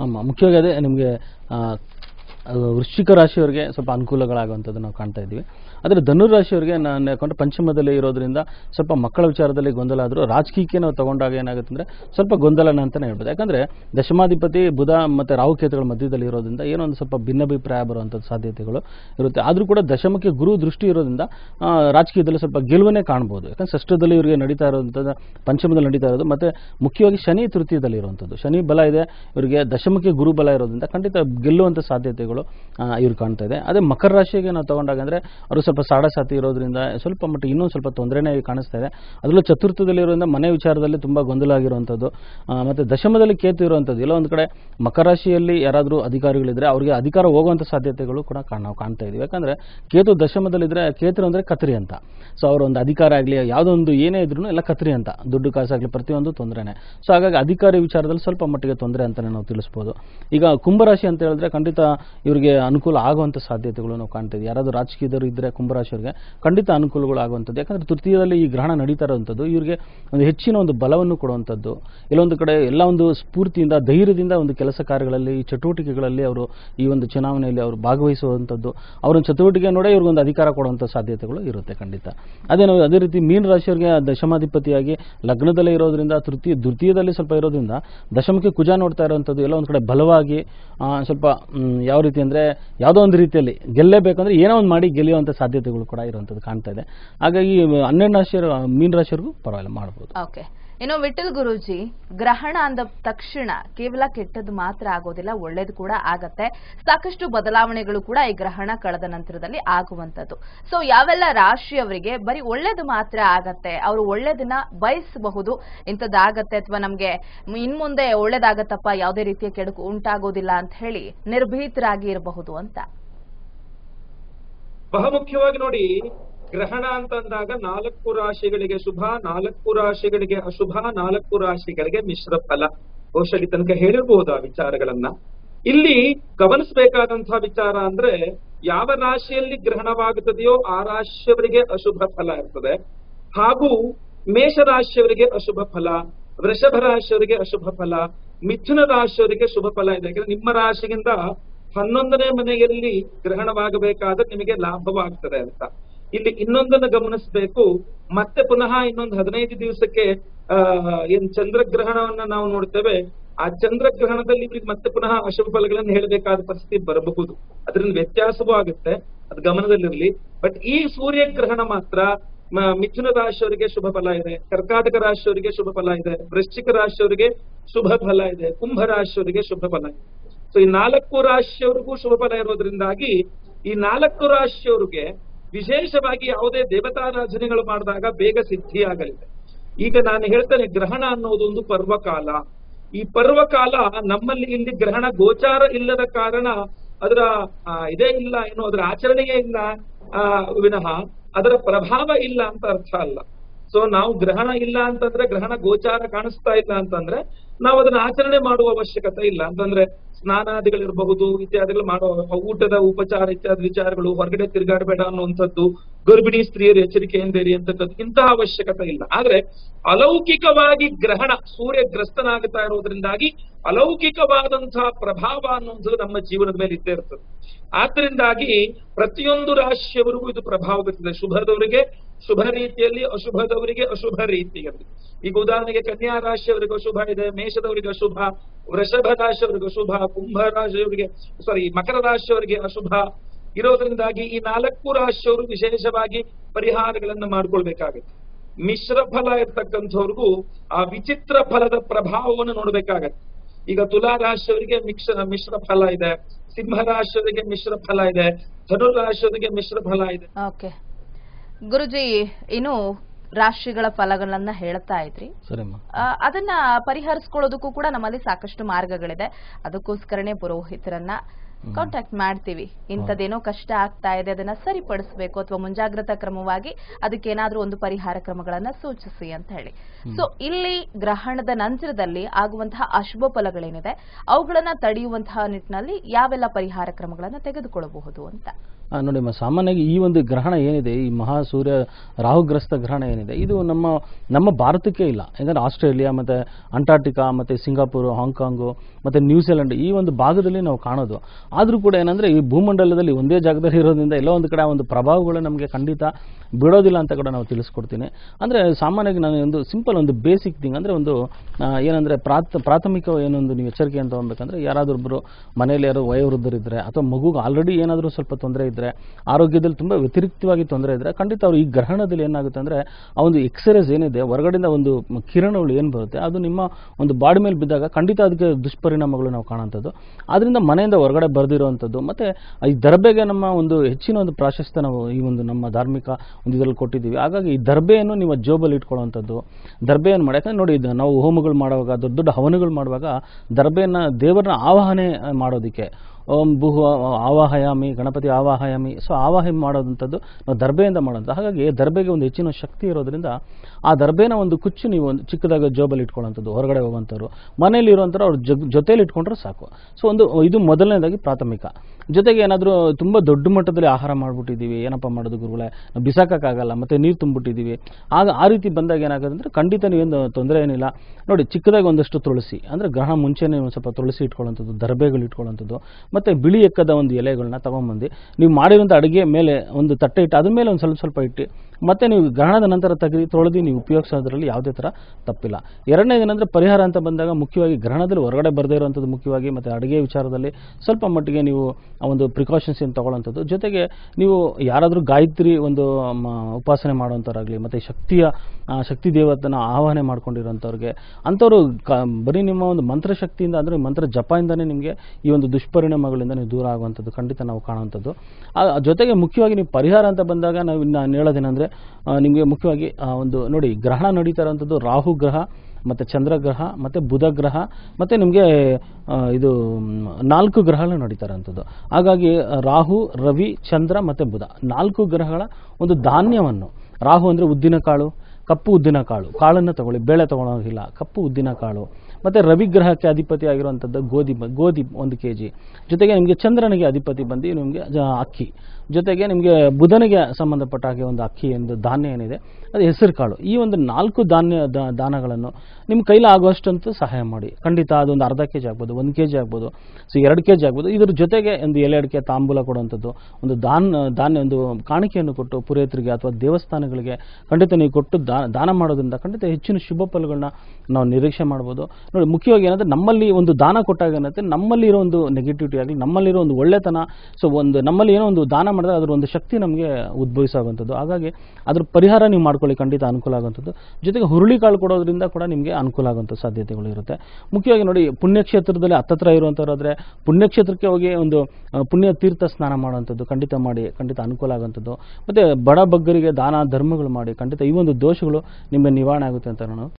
ಆಮ ಮುಖ್ಯವಾಗಿ ಅದೇ ನಿಮಗೆ ವೃಶ್ಚಿಕ ರಾಶಿಯವರಿಗೆ ಸ್ವಲ್ಪ ಅನುಕೂಲಗಳಾಗುವಂಥದ್ದು ನಾವು ಕಾಣ್ತಾ ಇದ್ದೀವಿ ಆದರೆ ಧನುರ್ ರಾಶಿಯವರಿಗೆ ನಾನು ಯಾಕಂದ್ರೆ ಪಂಚಮದಲ್ಲಿ ಇರೋದ್ರಿಂದ ಸ್ವಲ್ಪ ಮಕ್ಕಳ ವಿಚಾರದಲ್ಲಿ ಗೊಂದಲ ಆದರೂ ರಾಜಕೀಯಕ್ಕೆ ನಾವು ತಗೊಂಡಾಗ ಏನಾಗುತ್ತೆ ಅಂದರೆ ಸ್ವಲ್ಪ ಗೊಂದಲನ ಅಂತಲೇ ಹೇಳ್ಬೋದು ಯಾಕಂದರೆ ದಶಮಾಧಿಪತಿ ಬುಧ ಮತ್ತು ರಾಹುಕೇತುಗಳ ಮಧ್ಯದಲ್ಲಿ ಇರೋದ್ರಿಂದ ಏನೋ ಒಂದು ಸ್ವಲ್ಪ ಭಿನ್ನಾಭಿಪ್ರಾಯ ಬರುವಂಥದ್ದು ಸಾಧ್ಯತೆಗಳು ಇರುತ್ತೆ ಆದರೂ ಕೂಡ ದಶಮಕ್ಕೆ ಗುರು ದೃಷ್ಟಿ ಇರೋದ್ರಿಂದ ಆ, ರಾಜಕೀಯದಲ್ಲಿ ಸ್ವಲ್ಪ ಗೆಲುವನ್ನೇ ಕಾಣ್ಬೋದು ಯಾಕಂದ್ರೆ ಷಷ್ಠದಲ್ಲಿ ಇವರಿಗೆ ನಡೀತಾ ಇರೋವಂಥದ್ದು ಪಂಚಮದಲ್ಲಿ ನಡೀತಾ ಇರೋದು ಮತ್ತು ಮುಖ್ಯವಾಗಿ ಶನಿ ತೃತೀಯದಲ್ಲಿ ಇರುವಂಥದ್ದು ಶನಿ ಬಲ ಇದೆ ಇವರಿಗೆ ದಶಮಕ್ಕೆ ಗುರು ಬಲ ಇರೋದ್ರಿಂದ ಖಂಡಿತ ಗೆಲ್ಲುವಂಥ ಸಾಧ್ಯತೆಗಳು ಆ, ಇವ್ರು ಕಾಣ್ತಾ ಇದೆ ಅದೇ ಮಕರ ರಾಶಿಗೆ ನಾವು ತಗೊಂಡಾಗ ಅಂದರೆ ಅವರು ಸ್ವಲ್ಪ ಸಾಡಸಾತಿ ಇರೋದ್ರಿಂದ ಸ್ವಲ್ಪ ಮಟ್ಟಿಗೆ ಇನ್ನೂ ಸ್ವಲ್ಪ ತೊಂದರೆನೇ ಕಾಣಿಸ್ತಾ ಇದೆ ಅದರಲ್ಲೂ ಚತುರ್ಥದಲ್ಲಿ ಇರೋದ್ರಿಂದ ಮನೆ ವಿಚಾರದಲ್ಲಿ ತುಂಬ ಗೊಂದಲ ಆಗಿರುವಂಥದ್ದು ಆ, ಮತ್ತು ದಶಮದಲ್ಲಿ ಕೇತು ಇರುವಂಥದ್ದು ಎಲ್ಲ ಒಂದು ಕಡೆ ಮಕರ ರಾಶಿಯಲ್ಲಿ ಯಾರಾದರೂ ಅಧಿಕಾರಿಗಳಿದ್ರೆ ಅವರಿಗೆ ಅಧಿಕಾರ ಹೋಗುವಂಥ ಸಾಧ್ಯತೆಗಳು ಕೂಡ ಕಾಣ್- ನಾವು ಕಾಣ್ತಾ ಇದ್ದೀವಿ ಯಾಕಂದರೆ ಕೇತು ದಶಮದಲ್ಲಿದ್ದರೆ ಕೇತು ಅಂದರೆ ಕತ್ರಿ ಅಂತ ಸೊ ಅವರ ಒಂದು ಅಧಿಕಾರ ಆಗಲಿ ಯಾವುದೋ ಒಂದು ಏನೇ ಇದ್ರೂ ಎಲ್ಲ ಕತ್ರಿ ಅಂತ ದುಡ್ಡು ಕಾಸಾಗಲಿ ಪ್ರತಿಯೊಂದು ತೊಂದರೆನೇ ಸೊ ಹಾಗಾಗಿ ಅಧಿಕಾರಿ ವಿಚಾರದಲ್ಲಿ ಸ್ವಲ್ಪ ಮಟ್ಟಿಗೆ ತೊಂದರೆ ಅಂತಲೇ ನಾವು ತಿಳಿಸ್ಬೋದು ಈಗ ಕುಂಭರಾಶಿ ಅಂತ ಹೇಳಿದ್ರೆ ಖಂಡಿತ ಇವರಿಗೆ ಅನುಕೂಲ ಆಗುವಂಥ ಸಾಧ್ಯತೆಗಳು ನಾವು ಕಾಣ್ತಾ ಇದ್ದೀವಿ ಯಾರಾದರೂ ರಾಜಕೀಯದವರು ಇದ್ದರೆ ಕುಂಭರಾಶಿಯವರಿಗೆ ಖಂಡಿತ ಅನುಕೂಲಗಳು ಆಗುವಂಥದ್ದು ಯಾಕಂದರೆ ತೃತೀಯದಲ್ಲಿ ಈ ಗ್ರಹಣ ನಡೀತಾ ಇರುವಂಥದ್ದು ಇವರಿಗೆ ಒಂದು ಹೆಚ್ಚಿನ ಒಂದು ಬಲವನ್ನು ಕೊಡುವಂಥದ್ದು ಎಲ್ಲೊಂದು ಕಡೆ ಎಲ್ಲ ಒಂದು ಸ್ಫೂರ್ತಿಯಿಂದ ಧೈರ್ಯದಿಂದ ಒಂದು ಕೆಲಸ ಕಾರ್ಯಗಳಲ್ಲಿ ಈ ಚಟುವಟಿಕೆಗಳಲ್ಲಿ ಅವರು ಈ ಒಂದು ಚುನಾವಣೆಯಲ್ಲಿ ಅವರು ಭಾಗವಹಿಸುವಂಥದ್ದು ಅವರ ಚಟುವಟಿಕೆ ನೋಡೇ ಇವ್ರಿಗೊಂದು ಅಧಿಕಾರ ಕೊಡುವಂಥ ಸಾಧ್ಯತೆಗಳು ಇರುತ್ತೆ ಖಂಡಿತ ಅದೇ ನಾವು ಅದೇ ರೀತಿ ಮೀನ ರಾಶಿಯವರಿಗೆ ದಶಮಾಧಿಪತಿಯಾಗಿ ಲಗ್ನದಲ್ಲೇ ಇರೋದ್ರಿಂದ ತೃತೀಯ ದ್ವಿತೀಯದಲ್ಲಿ ಸ್ವಲ್ಪ ಇರೋದ್ರಿಂದ ದಶಮಕ್ಕೆ ಕುಜ ನೋಡ್ತಾ ಇರುವಂಥದ್ದು ಎಲ್ಲ ಒಂದು ಕಡೆ ಬಲವಾಗಿ ಆ, ಸ್ವಲ್ಪ ಮ್, ಯಾವ ರೀತಿ ಅಂದರೆ ಯಾವುದೋ ಒಂದು ರೀತಿಯಲ್ಲಿ ಗೆಲ್ಲೇಬೇಕಂದ್ರೆ ಏನೋ ಒಂದು ಮಾಡಿ ಗೆಲ್ಲುವಂಥ ಸಾಧ್ಯತೆಗಳು ಕೂಡ ಇರುವಂಥದ್ದು ಕಾಣ್ತಾ ಇದೆ ಹಾಗಾಗಿ ಹನ್ನೆರಡು ರಾಶಿಯವರು ಮೀನ ರಾಶಿಯವ್ರಿಗೂ ಪರವಾಗಿಲ್ಲ ಮಾಡ್ಬೋದು ಓಕೆ ಇನ್ನು ವಿಠಲ್ ಗುರೂಜಿ ಗ್ರಹಣ ಅಂದ ತಕ್ಷಣ ಕೇವಲ ಕೆಟ್ಟದ್ದು ಮಾತ್ರ ಆಗೋದಿಲ್ಲ ಒಳ್ಳೇದು ಕೂಡ ಆಗತ್ತೆ ಸಾಕಷ್ಟು ಬದಲಾವಣೆಗಳು ಕೂಡ ಈ ಗ್ರಹಣ ಕಳೆದ ನಂತರದಲ್ಲಿ ಆಗುವಂತದ್ದು ಸೊ ಯಾವೆಲ್ಲ ರಾಶಿಯವರಿಗೆ ಬರೀ ಒಳ್ಳೇದು ಮಾತ್ರ ಆಗತ್ತೆ ಅವರು ಒಳ್ಳೇದನ್ನ ಬಯಸಬಹುದು ಇಂಥದ್ದಾಗತ್ತೆ ಅಥವಾ ನಮ್ಗೆ ಇನ್ಮುಂದೆ ಒಳ್ಳೇದಾಗತ್ತಪ್ಪ ಯಾವುದೇ ರೀತಿಯ ಕೆಡುಕು ಉಂಟಾಗೋದಿಲ್ಲ ಅಂತ ಹೇಳಿ ನಿರ್ಭೀತರಾಗಿ ಇರಬಹುದು ಅಂತ ಬಹುಮುಖ್ಯವಾಗಿ ನೋಡಿ ಗ್ರಹಣ ಅಂತ ಅಂದಾಗ ನಾಲ್ಕು ರಾಶಿಗಳಿಗೆ ಶುಭ ನಾಲ್ಕು ರಾಶಿಗಳಿಗೆ ಅಶುಭ ನಾಲ್ಕು ರಾಶಿಗಳಿಗೆ ಮಿಶ್ರ ಫಲ ಬಹುಶಃ ಇಲ್ಲಿ ತನಕ ಹೇಳಿರ್ಬಹುದು ಆ ವಿಚಾರಗಳನ್ನ ಇಲ್ಲಿ ಗಮನಿಸಬೇಕಾದಂತಹ ವಿಚಾರ ಅಂದ್ರೆ ಯಾವ ರಾಶಿಯಲ್ಲಿ ಗ್ರಹಣವಾಗುತ್ತದೆಯೋ ಆ ರಾಶಿಯವರಿಗೆ ಅಶುಭ ಫಲ ಇರ್ತದೆ ಹಾಗೂ ಮೇಷ ರಾಶಿಯವರಿಗೆ ಅಶುಭ ಫಲ ವೃಷಭ ರಾಶಿಯವರಿಗೆ ಅಶುಭ ಫಲ ಮಿಥುನ ರಾಶಿಯವರಿಗೆ ಶುಭ ಫಲ ಇದೆ ಯಾಕಂದ್ರೆ ನಿಮ್ಮ ರಾಶಿಗಿಂತ ಹನ್ನೊಂದನೇ ಮನೆಯಲ್ಲಿ ಗ್ರಹಣವಾಗಬೇಕಾದ್ರೆ ನಿಮಗೆ ಲಾಭವಾಗ್ತದೆ ಅಂತ ಇಲ್ಲಿ ಇನ್ನೊಂದನ್ನು ಗಮನಿಸಬೇಕು ಮತ್ತೆ ಪುನಃ ಇನ್ನೊಂದು ಹದಿನೈದು ದಿವಸಕ್ಕೆ ಆ ಏನ್ ಚಂದ್ರಗ್ರಹಣವನ್ನ ನಾವು ನೋಡ್ತೇವೆ ಆ ಚಂದ್ರಗ್ರಹಣದಲ್ಲಿ ಇವ್ರಿಗೆ ಮತ್ತೆ ಪುನಃ ಅಶುಭ ಫಲಗಳನ್ನು ಹೇಳಬೇಕಾದ ಪರಿಸ್ಥಿತಿ ಬರಬಹುದು ಅದರಿಂದ ವ್ಯತ್ಯಾಸವೂ ಆಗುತ್ತೆ ಅದು ಗಮನದಲ್ಲಿರಲಿ ಬಟ್ ಈ ಸೂರ್ಯಗ್ರಹಣ ಮಾತ್ರ ಮ- ಮಿಥುನ ರಾಶಿಯವರಿಗೆ ಶುಭ ಫಲ ಇದೆ ಕರ್ಕಾಟಕ ರಾಶಿಯವರಿಗೆ ಶುಭ ಫಲ ಇದೆ ವೃಶ್ಚಿಕ ರಾಶಿಯವರಿಗೆ ಶುಭ ಫಲ ಇದೆ ಕುಂಭ ರಾಶಿಯವರಿಗೆ ಶುಭ ಫಲ ಇದೆ ಸೊ ಈ ನಾಲ್ಕು ರಾಶಿಯವರಿಗೂ ಶುಭ ಫಲ ಇರೋದ್ರಿಂದಾಗಿ ಈ ನಾಲ್ಕು ರಾಶಿಯವರಿಗೆ ವಿಶೇಷವಾಗಿ ಯಾವುದೇ ದೇವತಾರಾಧನೆಗಳು ಮಾಡಿದಾಗ ಬೇಗ ಸಿದ್ಧಿಯಾಗಲಿದೆ ಈಗ ನಾನು ಹೇಳ್ತೇನೆ ಗ್ರಹಣ ಅನ್ನೋದು ಒಂದು ಪರ್ವಕಾಲ ಈ ಪರ್ವಕಾಲ ನಮ್ಮಲ್ಲಿ ಇಲ್ಲಿ ಗ್ರಹಣ ಗೋಚಾರ ಇಲ್ಲದ ಕಾರಣ ಅದರ ಆ, ಇದೇ ಇಲ್ಲ ಏನು ಅದರ ಆಚರಣೆಯೇ ಇಲ್ಲ ಆ, ವಿನಃ ಅದರ ಪ್ರಭಾವ ಇಲ್ಲ ಅಂತ ಅರ್ಥ ಅಲ್ಲ ಸೊ ನಾವು ಗ್ರಹಣ ಇಲ್ಲ ಅಂತಂದ್ರೆ ಗ್ರಹಣ ಗೋಚಾರ ಕಾಣಿಸ್ತಾ ಇಲ್ಲ ಅಂತಂದ್ರೆ ನಾವು ಅದನ್ನ ಆಚರಣೆ ಮಾಡುವ ಅವಶ್ಯಕತೆ ಇಲ್ಲ ಅಂತಂದ್ರೆ ಸ್ನಾನಾದಿಗಳಿರಬಹುದು ಇತ್ಯಾದಿಗಳು ಮಾಡುವ ಊಟದ ಉಪಚಾರ ಇತ್ಯಾದಿ ವಿಚಾರಗಳು ಹೊರಗಡೆ ತಿರುಗಾಡಬೇಡ ಅನ್ನುವಂಥದ್ದು ಗರ್ಭಿಣಿ ಸ್ತ್ರೀಯರು ಎಚ್ಚರಿಕೆಯಿಂದ ಇರಿ ಅಂತಕ್ಕದ್ದು ಇಂತಹ ಅವಶ್ಯಕತೆ ಇಲ್ಲ ಆದ್ರೆ ಅಲೌಕಿಕವಾಗಿ ಗ್ರಹಣ ಸೂರ್ಯ ಗ್ರಸ್ತನಾಗುತ್ತಾ ಇರೋದ್ರಿಂದಾಗಿ ಅಲೌಕಿಕವಾದಂತಹ ಪ್ರಭಾವ ಅನ್ನುವಂಥದ್ದು ನಮ್ಮ ಜೀವನದ ಮೇಲೆ ಇದ್ದೇ ಇರ್ತದೆ ಆದ್ರಿಂದಾಗಿ ಪ್ರತಿಯೊಂದು ರಾಶಿಯವರಿಗೂ ಇದು ಪ್ರಭಾವ ಬೀರ್ತದೆ ಶುಭದವರಿಗೆ ಶುಭ ರೀತಿಯಲ್ಲಿ ಅಶುಭದವರಿಗೆ ಅಶುಭ ರೀತಿಯಲ್ಲಿ ಈಗ ಉದಾಹರಣೆಗೆ ಕನ್ಯಾ ರಾಶಿಯವರಿಗೆ ಅಶುಭ ಇದೆ ಮೇಷದವರಿಗೆ ಅಶುಭ ವೃಷಭ ರಾಶಿಯವರಿಗೆ ಅಶುಭ ಕುಂಭ ರಾಶಿಯವರಿಗೆ ಸಾರಿ ಮಕರ ರಾಶಿಯವರಿಗೆ ಅಶುಭ ಇರೋದ್ರಿಂದಾಗಿ ಈ ನಾಲ್ಕು ರಾಶಿಯವರು ವಿಶೇಷವಾಗಿ ಪರಿಹಾರಗಳನ್ನು ಮಾಡ್ಕೊಳ್ಬೇಕಾಗತ್ತೆ ಮಿಶ್ರ ಫಲ ಇರ್ತಕ್ಕಂಥವ್ರಿಗೂ ಆ ವಿಚಿತ್ರ ಫಲದ ಪ್ರಭಾವವನ್ನು ನೋಡ್ಬೇಕಾಗತ್ತೆ ಈಗ ತುಲಾ ರಾಶಿಯವರಿಗೆ ಮಿಶ್ರ ಮಿಶ್ರ ಫಲ ಇದೆ ಸಿಂಹ ರಾಶಿಯವರಿಗೆ ಮಿಶ್ರ ಫಲ ಇದೆ ಧನು ರಾಶಿಯವರಿಗೆ ಮಿಶ್ರ ಫಲ ಇದೆ ಓಕೆ ಗುರುಜಿ ಇನ್ನು ರಾಶಿಗಳ ಫಲಗಳನ್ನ ಹೇಳ್ತಾ ಇದ್ರಿ ಸರಿಮ್ಮ ಆ, ಅದನ್ನ ಪರಿಹರಿಸ್ಕೊಳ್ಳೋದಕ್ಕೂ ಕೂಡ ನಮ್ಮಲ್ಲಿ ಸಾಕಷ್ಟು ಮಾರ್ಗಗಳಿದೆ ಅದಕ್ಕೋಸ್ಕರನೇ ಪುರೋಹಿತರನ್ನ ಕಾಂಟ್ಯಾಕ್ಟ್ ಮಾಡ್ತೀವಿ ಇಂಥದ್ದೇನೋ ಕಷ್ಟ ಆಗ್ತಾ ಇದೆ ಅದನ್ನ ಸರಿಪಡಿಸಬೇಕು ಅಥವಾ ಮುಂಜಾಗ್ರತಾ ಕ್ರಮವಾಗಿ ಅದಕ್ಕೆ ಏನಾದ್ರೂ ಒಂದು ಪರಿಹಾರ ಕ್ರಮಗಳನ್ನ ಸೂಚಿಸಿ ಅಂತ ಹೇಳಿ ಸೊ ಇಲ್ಲಿ ಗ್ರಹಣದ ನಂತರದಲ್ಲಿ ಆಗುವಂತಹ ಅಶುಭ ಫಲಗಳೇನಿದೆ ಅವುಗಳನ್ನ ತಡೆಯುವಂತಹ ನಿಟ್ಟಿನಲ್ಲಿ ಯಾವೆಲ್ಲ ಪರಿಹಾರ ಕ್ರಮಗಳನ್ನ ತೆಗೆದುಕೊಳ್ಳಬಹುದು ಅಂತ ಆ, ನೋಡಿ ಮ- ಸಾಮಾನ್ಯವಾಗಿ ಈ ಒಂದು ಗ್ರಹಣ ಏನಿದೆ ಈ ಮಹಾ ಸೂರ್ಯ ರಾಹುಗ್ರಸ್ತ ಗ್ರಹಣ ಏನಿದೆ ಇದು ನಮ್ಮ ನಮ್ಮ ಭಾರತಕ್ಕೆ ಇಲ್ಲ ಯಾಕಂದ್ರೆ ಆಸ್ಟ್ರೇಲಿಯಾ ಮತ್ತೆ ಅಂಟಾರ್ಟಿಕಾ ಮತ್ತೆ ಸಿಂಗಾಪುರ್ ಹಾಂಗ್ಕಾಂಗು ಮತ್ತೆ ನ್ಯೂಜಿಲೆಂಡ್ ಈ ಒಂದು ಭಾಗದಲ್ಲಿ ನಾವು ಕಾಣೋದು ಆದರೂ ಕೂಡ ಏನಂದ್ರೆ ಈ ಭೂಮಂಡಲದಲ್ಲಿ ಒಂದೇ ಜಾಗದಲ್ಲಿ ಇರೋದ್ರಿಂದ ಎಲ್ಲೋ ಒಂದು ಕಡೆ ಆ ಒಂದು ಪ್ರಭಾವಗಳು ನಮಗೆ ಖಂಡಿತ ಬಿಡೋದಿಲ್ಲ ಅಂತ ಕೂಡ ನಾವು ತಿಳಿಸ್ಕೊಡ್ತೀನಿ ಅಂದ್ರೆ ಸಾಮಾನ್ಯವಾಗಿ ನಾನು ಒಂದು ಸಿಂಪಲ್ ಒಂದು ಬೇಸಿಕ್ ಥಿಂಗ್ ಅಂದ್ರೆ ಒಂದು ಆ, ಏನಂದ್ರೆ ಪ್ರಾಥ ಪ್ರಾಥಮಿಕ ಏನೊಂದು ನೀವು ಎಚ್ಚರಿಕೆ ಅಂತ ತಗೊಬೇಕಂದ್ರೆ ಯಾರಾದ್ರೂ ಒಬ್ಬರು ಮನೆಯಲ್ಲಿ ಯಾರೋ ವಯೋವೃದ್ಧರಿದ್ರೆ ಅಥವಾ ಮಗುಗೆ ಆಲ್ರೆಡಿ ಏನಾದರೂ ಸ್ವಲ್ಪ ತೊಂದರೆ ಇದ್ದರೆ ಆರೋಗ್ಯದಲ್ಲಿ ತುಂಬ ವ್ಯತಿರಿಕ್ತವಾಗಿ ತೊಂದರೆ ಇದ್ದರೆ ಖಂಡಿತ ಅವರು ಈ ಗ್ರಹಣದಲ್ಲಿ ಏನಾಗುತ್ತೆ ಅಂದರೆ ಆ ಒಂದು ಎಕ್ಸ್ರೇಸ್ ಏನಿದೆ ಹೊರಗಡೆಯಿಂದ ಒಂದು ಮ- ಕಿರಣಗಳು ಏನು ಬರುತ್ತೆ ಅದು ನಿಮ್ಮ ಒಂದು ಬಾಡಿ ಮೇಲೆ ಬಿದ್ದಾಗ ಖಂಡಿತ ಅದಕ್ಕೆ ದುಷ್ಪರಿಣಾಮಗಳು ನಾವು ಕಾಣುವಂಥದ್ದು ಆದ್ದರಿಂದ ಮನೆಯಿಂದ ಹೊರಗಡೆ ಬರೆದಿರುವಂಥದ್ದು ಮತ್ತು ಈ ದರ್ಬೆಗೆ ನಮ್ಮ ಒಂದು ಹೆಚ್ಚಿನ ಒಂದು ಪ್ರಾಶಸ್ತ್ಯ ನಾವು ಈ ಒಂದು ನಮ್ಮ ಧಾರ್ಮಿಕ ಒಂದು ಇದರಲ್ಲಿ ಕೊಟ್ಟಿದ್ದೀವಿ ಹಾಗಾಗಿ ಈ ದರ್ಬೆಯನ್ನು ನೀವು ಜೋಬಲ್ಲಿ ಇಟ್ಕೊಳ್ಳುವಂಥದ್ದು ದರ್ಬೆಯನ್ನು ಮಾಡಿ ಯಾಕಂದ್ರೆ ನೋಡಿ ಇದು ನಾವು ಹೋಮಗಳು ಮಾಡುವಾಗ ದೊಡ್ಡ ದೊಡ್ಡ ಹವನಗಳು ಮಾಡುವಾಗ ದರ್ಬೆಯನ್ನು ದೇವರನ್ನ ಆವಾಹನೆ ಮಾಡೋದಕ್ಕೆ ಓಂ ಭೂ ಆವಾಹಯಾಮಿ ಗಣಪತಿ ಆವಾಹಯಾಮಿ ಸೊ ಆವಾಹನೆ ಮಾಡೋದಂಥದ್ದು ನಾವು ದರ್ಬೆಯಿಂದ ಮಾಡೋದು ಹಾಗಾಗಿ ದರ್ಬೆಗೆ ಒಂದು ಹೆಚ್ಚಿನ ಶಕ್ತಿ ಇರೋದ್ರಿಂದ ಆ ದರ್ಬೆನ ಒಂದು ಕುಚ್ಚು ನೀವು ಒಂದು ಚಿಕ್ಕದಾಗ ಜೋಬಲ್ಲಿ ಇಟ್ಕೊಳ್ಳೋಂಥದ್ದು ಹೊರಗಡೆ ಹೋಗುವಂಥವ್ರು ಮನೇಲಿ ಇರುವಂಥವ್ರು ಅವ್ರ ಜಗ್ ಜೊತೆಲಿ ಇಟ್ಕೊಂಡ್ರೆ ಸಾಕು ಸೊ ಒಂದು ಇದು ಮೊದಲನೇದಾಗಿ ಪ್ರಾಥಮಿಕ ಜೊತೆಗೆ ಏನಾದರೂ ತುಂಬ ದೊಡ್ಡ ಮಟ್ಟದಲ್ಲಿ ಆಹಾರ ಮಾಡಿಬಿಟ್ಟಿದ್ದೀವಿ ಏನಪ್ಪ ಮಾಡೋದು ಗುರುಗಳೇ ನಾವು ಬಿಸಾಕೋಕ್ಕಾಗಲ್ಲ ಮತ್ತು ನೀರು ತುಂಬಿಟ್ಟಿದ್ದೀವಿ ಆಗ ಆ ರೀತಿ ಬಂದಾಗ ಏನಾಗುತ್ತೆ ಅಂದರೆ ಖಂಡಿತ ನೀವೇನು ತೊಂದರೆ ಏನಿಲ್ಲ ನೋಡಿ ಚಿಕ್ಕದಾಗಿ ಒಂದಷ್ಟು ತುಳಸಿ ಅಂದರೆ ಗ್ರಹಣ ಮುಂಚೆನೇ ಒಂದು ಸ್ವಲ್ಪ ತುಳಸಿ ಇಟ್ಕೊಳ್ಳೋಂಥದ್ದು ದರ್ಬೆಗಳು ಇಟ್ಕೊಳ್ಳೋಂಥದ್ದು ಮತ್ತು ಬಿಳಿ ಎಕ್ಕದ ಒಂದು ಎಲೆಗಳನ್ನ ತೊಗೊಂಬಂದು ನೀವು ಮಾಡಿರೋಂಥ ಅಡುಗೆ ಮೇಲೆ ಒಂದು ತಟ್ಟೆ ಇಟ್ಟು ಅದ್ರ ಮೇಲೆ ಒಂದು ಸ್ವಲ್ಪ ಸ್ವಲ್ಪ ಇಟ್ಟು ಮತ್ತೆ ನೀವು ಗ್ರಹಣದ ನಂತರ ತೆಗೆದು ತೊಳೆದು ನೀವು ಉಪಯೋಗಿಸೋದ್ರಲ್ಲಿ ಯಾವುದೇ ಥರ ತಪ್ಪಿಲ್ಲ ಎರಡನೇದು ಏನಂದರೆ ಪರಿಹಾರ ಅಂತ ಬಂದಾಗ ಮುಖ್ಯವಾಗಿ ಗ್ರಹಣದಲ್ಲಿ ಹೊರಗಡೆ ಬರದೇ ಇರುವಂಥದ್ದು ಮುಖ್ಯವಾಗಿ ಮತ್ತು ಅಡುಗೆ ವಿಚಾರದಲ್ಲಿ ಸ್ವಲ್ಪ ಮಟ್ಟಿಗೆ ನೀವು ಆ ಒಂದು ಪ್ರಿಕಾಷನ್ಸ್ ಏನು ತಗೊಳ್ಳೋಂಥದ್ದು ಜೊತೆಗೆ ನೀವು ಯಾರಾದರೂ ಗಾಯತ್ರಿ ಒಂದು ಮ, ಉಪಾಸನೆ ಮಾಡುವಂಥವ್ರಾಗಲಿ ಮತ್ತು ಶಕ್ತಿಯ ಆ, ಶಕ್ತಿ ದೇವತನ ಆವಾಹನೆ ಮಾಡ್ಕೊಂಡಿರೋಂಥವ್ರಿಗೆ ಅಂಥವ್ರು ಕ ಬರೀ ನಿಮ್ಮ ಒಂದು ಮಂತ್ರಶಕ್ತಿಯಿಂದ ಅಂದರೆ ಮಂತ್ರ ಜಪದಿಂದನೇ ನಿಮಗೆ ಈ ಒಂದು ದುಷ್ಪರಿಣಾಮಗಳಿಂದ ನೀವು ದೂರ ಆಗುವಂಥದ್ದು ಖಂಡಿತ ನಾವು ಕಾಣುವಂಥದ್ದು ಆ ಆ ಜೊತೆಗೆ ಮುಖ್ಯವಾಗಿ ನೀವು ಪರಿಹಾರ ಅಂತ ಬಂದಾಗ ನಾವು ನಾನು ಹೇಳೋದೇನೆಂದರೆ ನಿಮಗೆ ಮುಖ್ಯವಾಗಿ ಆ ಒಂದು ನೋಡಿ ಗ್ರಹಣ ನಡೀತಾ ಇರೋವಂಥದ್ದು ರಾಹು ಗ್ರಹ ಮತ್ತು ಚಂದ್ರಗ್ರಹ ಮತ್ತು ಬುಧ ಗ್ರಹ ಮತ್ತು ನಿಮಗೆ ಇದು ಮ್, ನಾಲ್ಕು ಗ್ರಹಗಳು ನಡೀತಾ ಇರೋಂಥದ್ದು ಹಾಗಾಗಿ ಆ, ರಾಹು ರವಿ ಚಂದ್ರ ಮತ್ತು ಬುಧ ನಾಲ್ಕು ಗ್ರಹಗಳ ಒಂದು ಧಾನ್ಯವನ್ನು ರಾಹು ಅಂದರೆ ಉದ್ದಿನ ಕಾಳು ಕಪ್ಪು ಉದ್ದಿನ ಕಾಳು ಕಾಳನ್ನು ತಗೊಳ್ಳಿ ಬೇಳೆ ತಗೊಳ್ಳೋಗಿಲ್ಲ ಕಪ್ಪು ಉದ್ದಿನ ಕಾಳು ಮತ್ತು ರವಿಗ್ರಹಕ್ಕೆ ಅಧಿಪತಿ ಆಗಿರುವಂಥದ್ದು ಗೋಧಿ ಬ- ಗೋಧಿ ಒಂದು ಕೆ ಜಿ ಜೊತೆಗೆ ನಿಮಗೆ ಚಂದ್ರನಿಗೆ ಅಧಿಪತಿ ಬಂದು ನಿಮಗೆ ಜ- ಅಕ್ಕಿ ಜೊತೆಗೆ ನಿಮಗೆ ಬುಧನಿಗೆ ಸಂಬಂಧಪಟ್ಟ ಹಾಗೆ ಒಂದು ಅಕ್ಕಿ ಒಂದು ಧಾನ್ಯ ಏನಿದೆ ಅದು ಹೆಸರು ಕಾಳು ಈ ಒಂದು ನಾಲ್ಕು ಧಾನ್ಯ ದ- ದಾನಗಳನ್ನು ನಿಮ್ಮ ಕೈಲಿ ಆಗುವಷ್ಟಂತೂ ಸಹಾಯ ಮಾಡಿ ಖಂಡಿತ ಅದೊಂದು ಅರ್ಧ ಕೆ ಜಿ ಆಗ್ಬೋದು ಒಂದು ಕೆ ಜಿ ಆಗ್ಬೋದು ಸೊ ಎರಡು ಕೆ ಜಿ ಆಗ್ಬೋದು ಇದ್ರ ಜೊತೆಗೆ ಒಂದು ಎಲೆ ಅಡಿಕೆ ತಾಂಬೂಲ ಕೊಡುವಂಥದ್ದು ಒಂದು ದಾನ ಧಾನ್ಯ ಒಂದು ಕಾಣಿಕೆಯನ್ನು ಕೊಟ್ಟು ಪುರೋಹಿತರಿಗೆ ಅಥವಾ ದೇವಸ್ಥಾನಗಳಿಗೆ ಖಂಡಿತ ನೀವು ಕೊಟ್ಟು ದಾ- ದಾನ ಮಾಡೋದ್ರಿಂದ ಖಂಡಿತ ಹೆಚ್ಚಿನ ಶುಭ ಫಲಗಳನ್ನ ನಾವು ನಿರೀಕ್ಷೆ ಮಾಡ್ಬೋದು ನೋಡಿ ಮುಖ್ಯವಾಗಿ ಏನಂದ್ರೆ ನಮ್ಮಲ್ಲಿ ಒಂದು ದಾನ ಕೊಟ್ಟಾಗ ಏನಂತೆ ನಮ್ಮಲ್ಲಿ ಇರೋ ಒಂದು ನೆಗೆಟಿವಿಟಿ ಆಗಲಿ ನಮ್ಮಲ್ಲಿರೋ ಒಂದು ಒಳ್ಳೆತನ ಸೊ ಒಂದು ನಮ್ಮಲ್ಲಿ ಏನೋ ಒಂದು ದಾನ ಮಾಡಿದ್ರೆ ಅದ್ರ ಒಂದು ಶಕ್ತಿ ನಮಗೆ ಉದ್ಭವಿಸಾಗುವಂಥದ್ದು ಹಾಗಾಗಿ ಅದ್ರ ಪರಿಹಾರ ನೀವು ಮಾಡ್ಕೊಳ್ಳಿ ಖಂಡಿತ ಅನುಕೂಲ ಆಗುವಂಥದ್ದು ಜೊತೆಗೆ ಹುರುಳಿ ಕಾಳು ಕೊಡೋದ್ರಿಂದ ಕೂಡ ನಿಮಗೆ ಅನುಕೂಲ ಆಗುವಂಥ ಸಾಧ್ಯತೆಗಳು ಇರುತ್ತೆ ಮುಖ್ಯವಾಗಿ ನೋಡಿ ಪುಣ್ಯಕ್ಷೇತ್ರದಲ್ಲಿ ಹತ್ತತ್ರ ಇರುವಂಥವ್ರಾದ್ರೆ ಪುಣ್ಯಕ್ಷೇತ್ರಕ್ಕೆ ಹೋಗಿ ಒಂದು ಆ, ಪುಣ್ಯ ತೀರ್ಥ ಸ್ನಾನ ಮಾಡುವಂಥದ್ದು ಖಂಡಿತ ಮಾಡಿ ಖಂಡಿತ ಅನುಕೂಲ ಆಗುವಂಥದ್ದು ಮತ್ತು ಬಡ ಬಗ್ಗರಿಗೆ ದಾನ ಧರ್ಮಗಳು ಮಾಡಿ ಖಂಡಿತ ಈ ಒಂದು ದೋಷಗಳು ನಿಮಗೆ ನಿವಾರಣೆ ಆಗುತ್ತೆ ಅಂತ ನಾನು